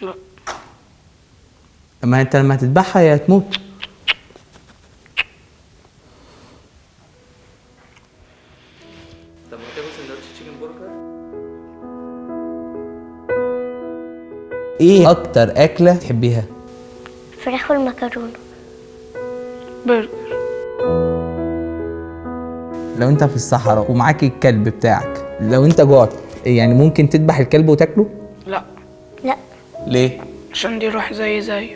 لا اما انت لما تذبحها هي هتموت طب ما تاكل سندوتش تشيكن برجر ايه اكتر اكله تحبيها فراخ والمكرونة برجر لو انت في الصحراء ومعاك الكلب بتاعك لو انت جوعت يعني ممكن تذبح الكلب وتاكله لا لا ليه عشان دي روح زي زيه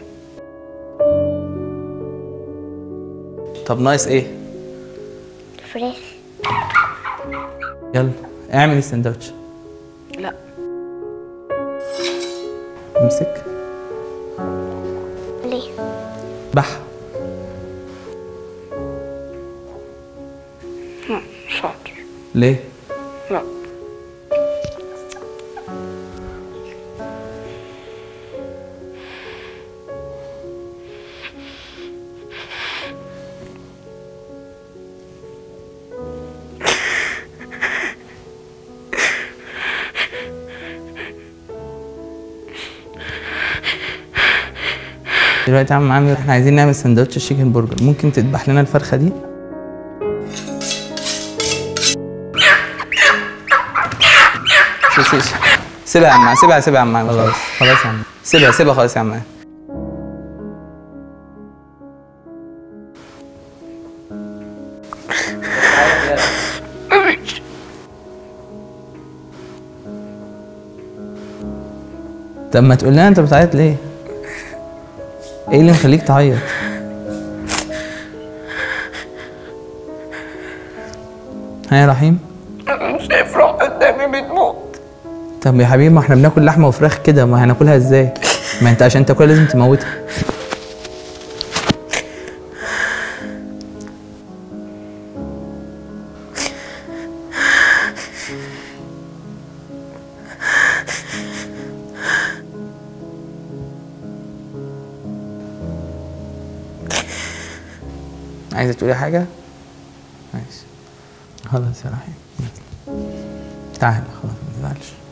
طب ناقص ايه فراخ يلا اعمل السندوتش لا امسك ليه بح لا، شاطر ليه لا دلوقتي يا عم عامر احنا عايزين نعمل سندوتش تشيكن برجر ممكن تذبح لنا الفرخه دي شوف شوف سيبها يا عم سيبها سيبها يا عم عامر خلاص خلاص يا عم سيبها سيبها خلاص يا عم عامر. طب ما تقول لنا انت بتعيط ليه؟ ايه اللي مخليك تعيط؟ ها يا رحيم؟ انا شايف روح قدامي بتموت طب يا حبيبي ما احنا بناكل لحمه وفراخ كده ما هناكلها ازاي؟ ما انت عشان تاكلها لازم تموتها عايزه تقولي حاجه؟ ماشي خلاص يا رحيم تعالى خلاص ما تزعلش